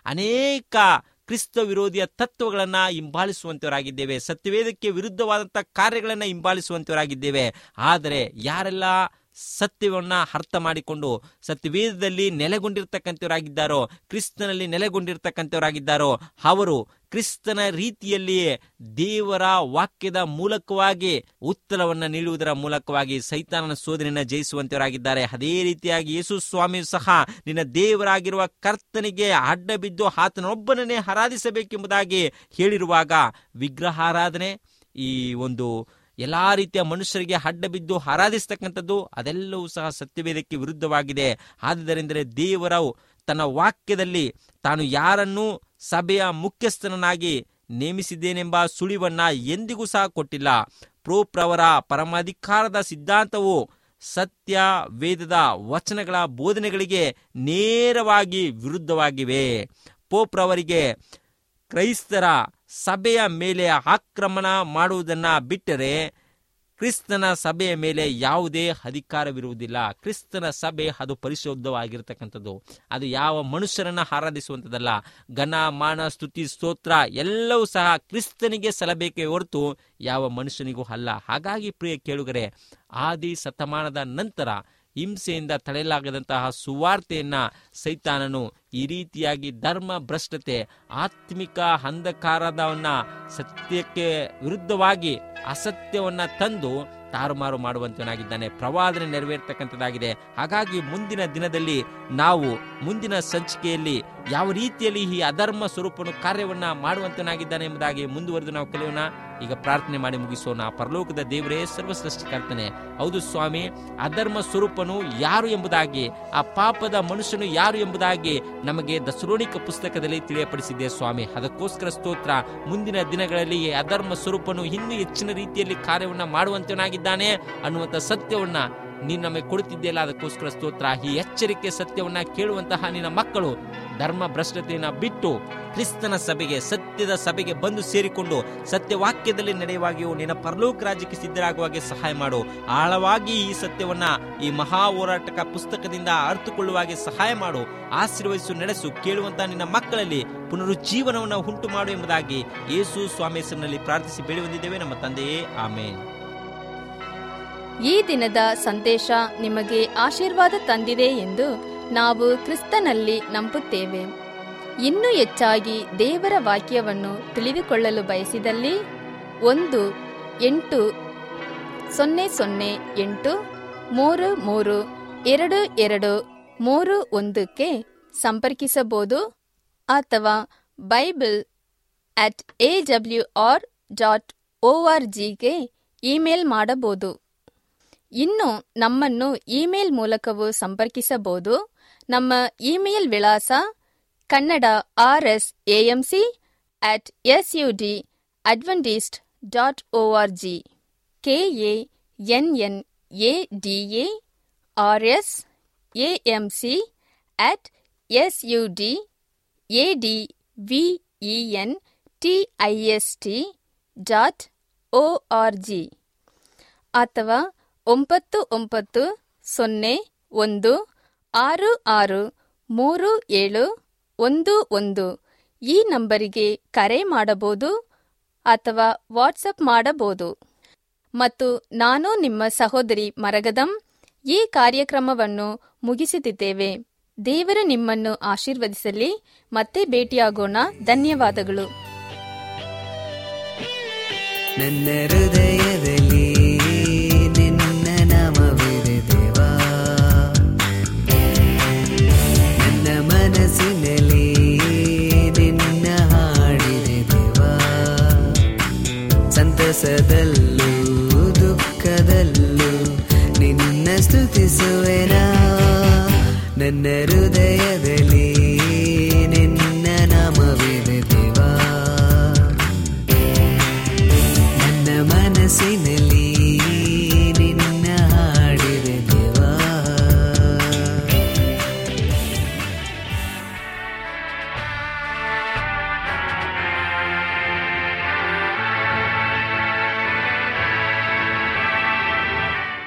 [SPEAKER 3] ಅನೇಕ ಕ್ರಿಸ್ತ ವಿರೋಧಿಯ ತತ್ವಗಳನ್ನ ಹಿಂಬಾಲಿಸುವಂತವರಾಗಿದ್ದೇವೆ ಸತ್ಯವೇದಕ್ಕೆ ವಿರುದ್ಧವಾದಂತಹ ಕಾರ್ಯಗಳನ್ನ ಹಿಂಬಾಲಿಸುವಂತವರಾಗಿದ್ದೇವೆ ಆದರೆ ಯಾರೆಲ್ಲ ಸತ್ಯವನ್ನ ಅರ್ಥ ಮಾಡಿಕೊಂಡು ಸತ್ಯವೇದದಲ್ಲಿ ನೆಲೆಗೊಂಡಿರ್ತಕ್ಕಂಥವರಾಗಿದ್ದಾರೋ ಕ್ರಿಸ್ತನಲ್ಲಿ ನೆಲೆಗೊಂಡಿರ್ತಕ್ಕಂಥವರಾಗಿದ್ದಾರೋ ಅವರು ಕ್ರಿಸ್ತನ ರೀತಿಯಲ್ಲಿಯೇ ದೇವರ ವಾಕ್ಯದ ಮೂಲಕವಾಗಿ ಉತ್ತರವನ್ನ ನೀಡುವುದರ ಮೂಲಕವಾಗಿ ಸೈತಾನನ ಶೋಧನೆಯನ್ನ ಜಯಿಸುವಂತವರಾಗಿದ್ದಾರೆ ಅದೇ ರೀತಿಯಾಗಿ ಯೇಸು ಸ್ವಾಮಿಯು ಸಹ ನಿನ್ನ ದೇವರಾಗಿರುವ ಕರ್ತನಿಗೆ ಅಡ್ಡ ಬಿದ್ದು ಆತನೊಬ್ಬನನ್ನೇ ಆರಾಧಿಸಬೇಕೆಂಬುದಾಗಿ ಹೇಳಿರುವಾಗ ವಿಗ್ರಹಾರಾಧನೆ ಈ ಒಂದು ಎಲ್ಲಾ ರೀತಿಯ ಮನುಷ್ಯರಿಗೆ ಅಡ್ಡ ಬಿದ್ದು ಆರಾಧಿಸ್ತಕ್ಕಂಥದ್ದು ಅದೆಲ್ಲವೂ ಸಹ ಸತ್ಯವೇದಕ್ಕೆ ವಿರುದ್ಧವಾಗಿದೆ ಆದುದರಿಂದ ದೇವರವು ತನ್ನ ವಾಕ್ಯದಲ್ಲಿ ತಾನು ಯಾರನ್ನೂ ಸಭೆಯ ಮುಖ್ಯಸ್ಥನನ್ನಾಗಿ ನೇಮಿಸಿದ್ದೇನೆಂಬ ಸುಳಿವನ್ನ ಎಂದಿಗೂ ಸಹ ಕೊಟ್ಟಿಲ್ಲ ಪ್ರೋಪ್ರವರ ಪರಮಾಧಿಕಾರದ ಸಿದ್ಧಾಂತವು ಸತ್ಯ ವೇದದ ವಚನಗಳ ಬೋಧನೆಗಳಿಗೆ ನೇರವಾಗಿ ವಿರುದ್ಧವಾಗಿವೆ ಪೋಪ್ರವರಿಗೆ ಕ್ರೈಸ್ತರ ಸಭೆಯ ಮೇಲೆ ಆಕ್ರಮಣ ಮಾಡುವುದನ್ನ ಬಿಟ್ಟರೆ ಕ್ರಿಸ್ತನ ಸಭೆಯ ಮೇಲೆ ಯಾವುದೇ ಅಧಿಕಾರವಿರುವುದಿಲ್ಲ ಕ್ರಿಸ್ತನ ಸಭೆ ಅದು ಪರಿಶುದ್ಧವಾಗಿರ್ತಕ್ಕಂಥದ್ದು ಅದು ಯಾವ ಮನುಷ್ಯರನ್ನ ಆರಾಧಿಸುವಂಥದ್ದಲ್ಲ ಘನ ಮಾನ ಸ್ತುತಿ ಸ್ತೋತ್ರ ಎಲ್ಲವೂ ಸಹ ಕ್ರಿಸ್ತನಿಗೆ ಸಲ್ಲಬೇಕೇ ಹೊರತು ಯಾವ ಮನುಷ್ಯನಿಗೂ ಅಲ್ಲ ಹಾಗಾಗಿ ಪ್ರಿಯ ಕೇಳುಗರೆ ಆದಿ ಶತಮಾನದ ನಂತರ ಹಿಂಸೆಯಿಂದ ತಡೆಯಲಾಗದಂತಹ ಸುವಾರ್ತೆಯನ್ನ ಸೈತಾನನು ಈ ರೀತಿಯಾಗಿ ಧರ್ಮ ಭ್ರಷ್ಟತೆ ಆತ್ಮಿಕ ಅಂಧಕಾರದವನ್ನ ಸತ್ಯಕ್ಕೆ ವಿರುದ್ಧವಾಗಿ ಅಸತ್ಯವನ್ನ ತಂದು ತಾರುಮಾರು ಮಾಡುವಂತನಾಗಿದ್ದಾನೆ ಪ್ರವಾದನೆ ನೆರವೇರ್ತಕ್ಕಂಥದ್ದಾಗಿದೆ ಹಾಗಾಗಿ ಮುಂದಿನ ದಿನದಲ್ಲಿ ನಾವು ಮುಂದಿನ ಸಂಚಿಕೆಯಲ್ಲಿ ಯಾವ ರೀತಿಯಲ್ಲಿ ಈ ಅಧರ್ಮ ಸ್ವರೂಪನು ಕಾರ್ಯವನ್ನ ಮಾಡುವಂತನಾಗಿದ್ದಾನೆ ಎಂಬುದಾಗಿ ಮುಂದುವರೆದು ನಾವು ಕಲಿಯೋಣ ಈಗ ಪ್ರಾರ್ಥನೆ ಮಾಡಿ ಮುಗಿಸೋಣ ಪರಲೋಕದ ದೇವರೇ ಸರ್ವಸೃಷ್ಟಿಕರ್ತನೆ ಹೌದು ಸ್ವಾಮಿ ಅಧರ್ಮ ಸ್ವರೂಪನು ಯಾರು ಎಂಬುದಾಗಿ ಆ ಪಾಪದ ಮನುಷ್ಯನು ಯಾರು ಎಂಬುದಾಗಿ ನಮಗೆ ದಸರೋಣಿಕ ಪುಸ್ತಕದಲ್ಲಿ ತಿಳಿಯಪಡಿಸಿದೆ ಸ್ವಾಮಿ ಅದಕ್ಕೋಸ್ಕರ ಸ್ತೋತ್ರ ಮುಂದಿನ ದಿನಗಳಲ್ಲಿ ಈ ಅಧರ್ಮ ಸ್ವರೂಪನು ಇನ್ನೂ ಹೆಚ್ಚಿನ ರೀತಿಯಲ್ಲಿ ಕಾರ್ಯವನ್ನ ಮಾಡುವಂತನಾಗಿದ್ದಾನೆ ಅನ್ನುವಂಥ ಸತ್ಯವನ್ನ ನೀನು ನಮಗೆ ಕೊಡುತ್ತಿದ್ದೆಯಲ್ಲ ಅದಕ್ಕೋಸ್ಕರ ಸ್ತೋತ್ರ ಈ ಎಚ್ಚರಿಕೆ ಸತ್ಯವನ್ನ ಕೇಳುವಂತಹ ನಿನ್ನ ಮಕ್ಕಳು ಧರ್ಮ ಭ್ರಷ್ಟತೆಯನ್ನ ಬಿಟ್ಟು ಕ್ರಿಸ್ತನ ಸಭೆಗೆ ಸತ್ಯದ ಸಭೆಗೆ ಬಂದು ಸೇರಿಕೊಂಡು ಸತ್ಯವಾಕ್ಯದಲ್ಲಿ ನಡೆಯುವಾಗಿಯೂ ನಿನ್ನ ಪರಲೋಕ ರಾಜ್ಯಕ್ಕೆ ಸಿದ್ಧರಾಗುವಾಗೆ ಸಹಾಯ ಮಾಡು ಆಳವಾಗಿ ಈ ಸತ್ಯವನ್ನ ಈ ಮಹಾ ಹೋರಾಟಕ ಪುಸ್ತಕದಿಂದ ಅರ್ಥಕೊಳ್ಳುವಾಗೆ ಸಹಾಯ ಮಾಡು ಆಶೀರ್ವದಿಸು ನಡೆಸು ಕೇಳುವಂತ ನಿನ್ನ ಮಕ್ಕಳಲ್ಲಿ ಪುನರುಜ್ಜೀವನವನ್ನು ಉಂಟು ಮಾಡು ಎಂಬುದಾಗಿ ಯೇಸು ಸ್ವಾಮಿ ಹೆಸರಿನಲ್ಲಿ ಪ್ರಾರ್ಥಿಸಿ ಬೇಡಿ ಬಂದಿದ್ದೇವೆ ನಮ್ಮ ತಂದೆಯೇ ಆಮೇನ್
[SPEAKER 1] ಈ ದಿನದ ಸಂದೇಶ ನಿಮಗೆ ಆಶೀರ್ವಾದ ತಂದಿದೆ ಎಂದು ನಾವು ಕ್ರಿಸ್ತನಲ್ಲಿ ನಂಬುತ್ತೇವೆ ಇನ್ನೂ ಹೆಚ್ಚಾಗಿ ದೇವರ ವಾಕ್ಯವನ್ನು ತಿಳಿದುಕೊಳ್ಳಲು ಬಯಸಿದಲ್ಲಿ ಒಂದು ಎಂಟು ಸೊನ್ನೆ ಸೊನ್ನೆ ಎಂಟು ಮೂರು ಮೂರು ಎರಡು ಎರಡು ಮೂರು ಒಂದಕ್ಕೆ ಸಂಪರ್ಕಿಸಬಹುದು ಅಥವಾ Bible at A W R dot O R ಜಿಗೆ ಇಮೇಲ್ ಮಾಡಬಹುದು ಇನ್ನು ನಮ್ಮನ್ನು ಇಮೇಲ್ ಮೂಲಕವೂ ಸಂಪರ್ಕಿಸಬಹುದು ನಮ್ಮ ಇಮೇಲ್ ವಿಳಾಸ Kannada R S AMC at S U D Adventist dot O R G K A N N A D A R S AM C at S U D A D V E N T I S T dot O R G ಅಥವಾ ಒಂಬತ್ತು ಒಂಬತ್ತು ಸೊನ್ನೆ ಒಂದು ಆರು ಆರು ಮೂರು ಏಳು ಒಂದು ಒಂದು ಈ ನಂಬರಿಗೆ ಕರೆ ಮಾಡಬಹುದು ಅಥವಾ ವಾಟ್ಸಪ್ ಮಾಡಬಹುದು ಮತ್ತು ನಾನು ನಿಮ್ಮ ಸಹೋದರಿ ಮರಗದಂ ಈ ಕಾರ್ಯಕ್ರಮವನ್ನು ಮುಗಿಸುತ್ತಿದ್ದೇವೆ ದೇವರು ನಿಮ್ಮನ್ನು ಆಶೀರ್ವದಿಸಲಿ ಮತ್ತೆ ಭೇಟಿಯಾಗೋಣ ಧನ್ಯವಾದಗಳು
[SPEAKER 2] ನನ್ನ ಹೃದಯದಲ್ಲಿ ನಿನ್ನ ನಾಮವಿದೆ ದೇವಾ ನನ್ನ ಮನಸ್ಸಿನಲ್ಲಿ ನಿನ್ನ ಹಾಡಿದೆ ದೇವಾ ಸಂತಸದಲ್ಲೂ ದುಃಖದಲ್ಲೂ ನಿನ್ನ ಸ್ತುತಿಸುವೆನಾ ನನ್ನ ಹೃದಯದಲ್ಲಿ